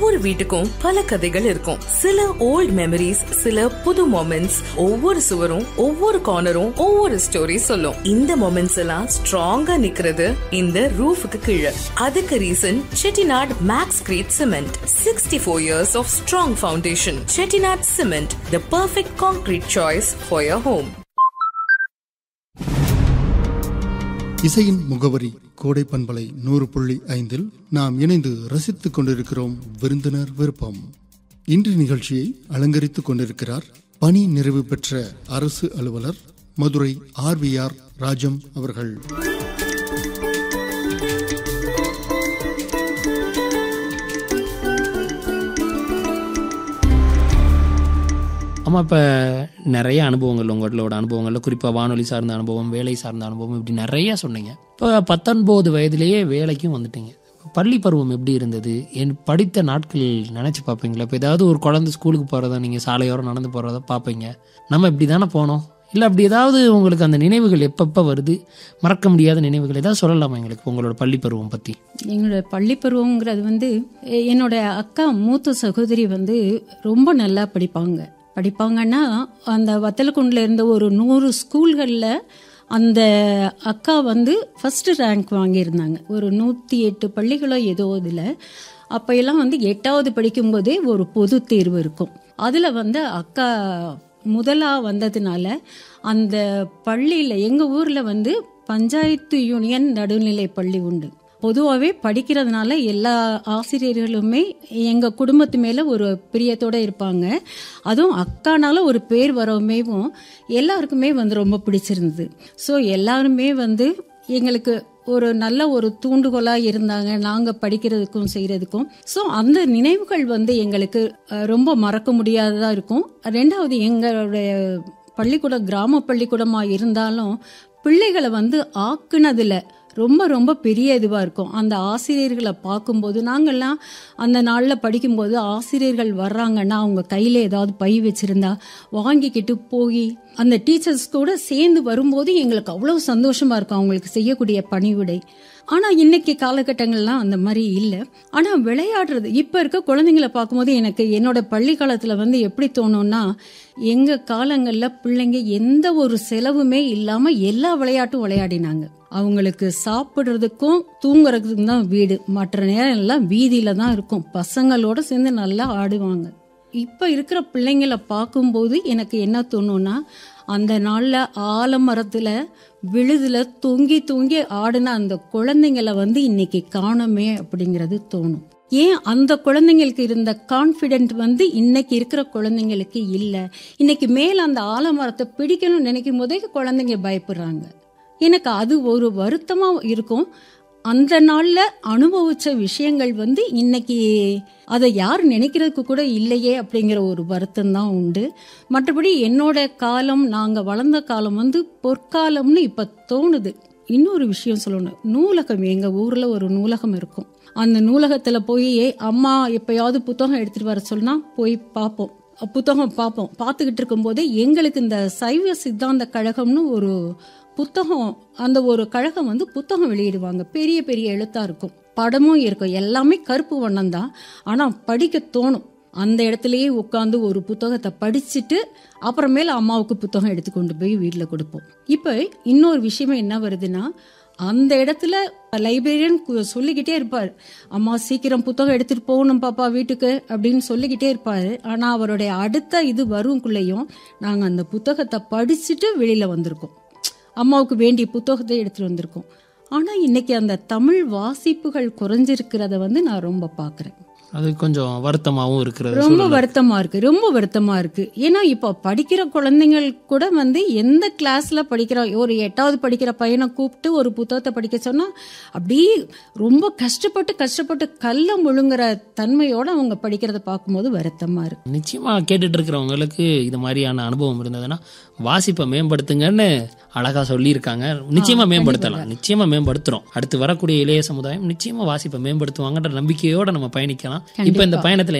ஒவ்வொரு வீட்டுக்கும் பல கதைகள் இருக்கும் சில ஓல்ட் மெமரிஸ் சில புது மொமெண்ட்ஸ் ஒவ்வொரு சுவரும் ஒவ்வொரு கார்னரும் ஒவ்வொரு ஸ்டோரி சொல்லும் இந்த மொமெண்ட்ஸ் எல்லாம் ஸ்ட்ராங்கா நிக்கிறது இந்த ரூஃபுக்கு கீழே அதுக்கு reason Chettinad Maxcrete cement sixty four years of strong foundation Chettinad cement the perfect concrete choice for your home இசையின் முகவரி கோடை பண்பலை நூறு புள்ளி ஐந்தில் நாம் இணைந்து ரசித்துக் கொண்டிருக்கிறோம் விருந்தினர் விருப்பம் இன்று நிகழ்ச்சியை அலங்கரித்துக் கொண்டிருக்கிறார் பணி நிறைவு பெற்ற அரசு அலுவலர் மதுரை ஆர்விஆர் ராஜம் அவர்கள் ஆமாம் இப்போ நிறைய அனுபவங்கள் உங்களோட அனுபவங்களில் குறிப்பாக வானொலி சார்ந்த அனுபவம் வேலை சார்ந்த அனுபவம் இப்படி நிறைய சொன்னீங்க இப்போ பத்தொன்பது வயதிலேயே வேலைக்கும் வந்துட்டீங்க பள்ளி பருவம் எப்படி இருந்தது என் படித்த நாட்கள் நினச்சி பார்ப்பீங்களா இப்போ ஏதாவது ஒரு குழந்தை ஸ்கூலுக்கு போகிறதா நீங்கள் சாலையோரம் நடந்து போகிறத பார்ப்பீங்க நம்ம இப்படி தானே போனோம் இல்லை அப்படி ஏதாவது உங்களுக்கு அந்த நினைவுகள் எப்பப்போ வருது மறக்க முடியாத நினைவுகள் ஏதாவது சொல்லலாமா எங்களுக்கு உங்களோட பள்ளி பருவம் பற்றி எங்களோட பள்ளி பருவங்கிறது வந்து எ- என்னோட அக்கா மூத்த சகோதரி வந்து ரொம்ப நல்லா படிப்பாங்க படிப்பாங்கன்னா அந்த வத்தலக்குண்டில் இருந்த ஒரு நூறு ஸ்கூல்களில் அந்த அக்கா வந்து ஃபர்ஸ்ட் ரேங்க் வாங்கியிருந்தாங்க ஒரு நூற்றி எட்டு பள்ளிகளோ ஏதோ இதில் அப்போ எல்லாம் வந்து எட்டாவது படிக்கும்போதே ஒரு பொது தேர்வு இருக்கும் அதில் வந்து அக்கா முதலாக வந்ததுனால அந்த பள்ளியில் எங்கள் ஊரில் வந்து பஞ்சாயத்து யூனியன் நடுநிலை பள்ளி உண்டு பொதுவாகவே படிக்கிறதுனால எல்லா ஆசிரியர்களுமே எங்கள் குடும்பத்து மேலே ஒரு பிரியத்தோடு இருப்பாங்க அதுவும் அக்கானால ஒரு பேர் வரவுமேவும் எல்லாருக்குமே வந்து ரொம்ப பிடிச்சிருந்தது ஸோ எல்லாருமே வந்து எங்களுக்கு ஒரு நல்ல ஒரு தூண்டுகோலாக இருந்தாங்க நாங்கள் படிக்கிறதுக்கும் செய்கிறதுக்கும் ஸோ அந்த நினைவுகள் வந்து எங்களுக்கு அஹ், ரொம்ப மறக்க முடியாததாக இருக்கும் ரெண்டாவது எங்களுடைய பள்ளிக்கூடம் கிராம பள்ளிக்கூடமாக இருந்தாலும் பிள்ளைகளை வந்து ஆக்குனதில் ரொம்ப ரொம்ப பெரிய இதுவாக இருக்கும் அந்த ஆசிரியர்களை பார்க்கும்போது நாங்கள்லாம் அந்த நாளில் படிக்கும்போது ஆசிரியர்கள் வர்றாங்கன்னா அவங்க கையில் ஏதாவது பை வச்சுருந்தா வாங்கிக்கிட்டு போய் அந்த டீச்சர்ஸ் கூட சேர்ந்து வரும்போது எங்களுக்கு அவ்வளோ சந்தோஷமாக இருக்கும் அவங்களுக்கு செய்யக்கூடிய பணிவிடை ஆனால் இன்னைக்கு காலகட்டங்கள்லாம் அந்த மாதிரி இல்லை ஆனால் விளையாடுறது இப்போ இருக்க குழந்தைங்களை பார்க்கும்போது எனக்கு என்னோட பள்ளி காலத்தில் வந்து எப்படி தோணும்னா எங்கள் காலங்களில் பிள்ளைங்க எந்த ஒரு செலவுமே இல்லாமல் எல்லா விளையாட்டும் விளையாடினாங்க அவங்களுக்கு சாப்பிட்றதுக்கும் தூங்குறதுக்கும் தான் வீடு மற்ற நேரம் எல்லாம் வீதியில தான் இருக்கும் பசங்களோட சேர்ந்து நல்லா ஆடுவாங்க இப்போ இருக்கிற பிள்ளைங்களை பார்க்கும்போது எனக்கு என்ன தோணும்னா அந்த நாளில் ஆலமரத்தில் விழுதுல தொங்கி தொங்கி ஆடின அந்த குழந்தைங்களை வந்து இன்னைக்கு காணோமே அப்படிங்கிறது தோணும் ஏன் அந்த குழந்தைங்களுக்கு இருந்த கான்ஃபிடென்ட் வந்து இன்னைக்கு இருக்கிற குழந்தைங்களுக்கு இல்லை இன்னைக்கு மேல அந்த ஆலமரத்தை பிடிக்கணும்னு நினைக்கும் போதே குழந்தைங்க பயப்படுறாங்க எனக்கு அது ஒரு வருத்தமா இருக்கும் அந்த நாள்ல அனுபவிச்ச விஷயங்கள் வந்து இன்னைக்கு அதை யார் நினைக்கிறதுக்கு கூட இல்லையே அப்படிங்கிற ஒரு வருத்தம் தான் உண்டு மற்றபடி என்னோட காலம் நாங்க வளர்ந்த காலம் வந்து பொற்காலம்னு இப்ப தோணுது இன்னொரு விஷயம் சொல்லணும் நூலகம் எங்க ஊர்ல ஒரு நூலகம் இருக்கும் அந்த நூலகத்துல போய் அம்மா எப்பயாவது புத்தகம் எடுத்துட்டு வர சொன்னா போய் பார்ப்போம் புத்தகம் பார்ப்போம் பார்த்துக்கிட்டு இருக்கும்போது எங்களுக்கு இந்த சைவ சித்தாந்த கழகம்னு ஒரு புத்தகம் அந்த ஒரு கழகம் வந்து புத்தகம் வெளியிடுவாங்க பெரிய பெரிய எழுத்தா இருக்கும் படமும் இருக்கும் எல்லாமே கருப்பு வண்ணம் தான் ஆனா படிக்க தோணும் அந்த இடத்துலயே உட்காந்து ஒரு புத்தகத்தை படிச்சுட்டு அப்புறமேல அம்மாவுக்கு புத்தகம் எடுத்து கொண்டு போய் வீட்டில் கொடுப்போம் இப்போ இன்னொரு விஷயம் என்ன வருதுன்னா அந்த இடத்துல லைப்ரரியன் கு- சொல்லிக்கிட்டே இருப்பார் அம்மா சீக்கிரம் புத்தகம் எடுத்துட்டு போகணும் பாப்பா வீட்டுக்கு அப்படின்னு சொல்லிக்கிட்டே இருப்பாரு ஆனா அவருடைய அடுத்த இது வரும்குள்ளேயும் நாங்க அந்த புத்தகத்தை படிச்சுட்டு வெளியில வந்திருக்கோம் அம்மாவுக்கு வேண்டிய புத்தகத்தை எடுத்துட்டு வந்திருக்கோம் ஆனா இன்னைக்கு அந்த தமிழ் வாசிப்புகள் குறைஞ்சிருக்கிறத வந்து நான் ரொம்ப பாக்குறேன் அது கொஞ்சம் வருத்தமாகவும் இருக்கிறது ரொம்ப வருத்தமா இருக்கு ரொம்ப வருத்தமா இருக்கு ஏன்னா இப்போ படிக்கிற குழந்தைங்கள் கூட வந்து எந்த கிளாஸ்ல படிக்கிற ஒரு எட்டாவது படிக்கிற பையனை கூப்பிட்டு ஒரு புத்தகத்தை படிக்க சொன்னா அப்படியே ரொம்ப கஷ்டப்பட்டு கஷ்டப்பட்டு கல்ல முழுங்குற தன்மையோட அவங்க படிக்கிறத பார்க்கும்போது வருத்தமா இருக்கு நிச்சயமா கேட்டுட்டு இருக்கிறவங்களுக்கு இது மாதிரியான அனுபவம் இருந்ததுன்னா வாசிப்பை மேம்படுத்துங்கன்னு அழகா சொல்லியிருக்காங்க நிச்சயமா மேம்படுத்தலாம் நிச்சயமா மேம்படுத்துறோம் அடுத்து வரக்கூடிய இளைய சமுதாயம் நிச்சயமா வாசிப்பை மேம்படுத்துவாங்கன்ற நம்பிக்கையோட நம்ம பயணிக்கலாம் இப்ப இந்த பயணத்துல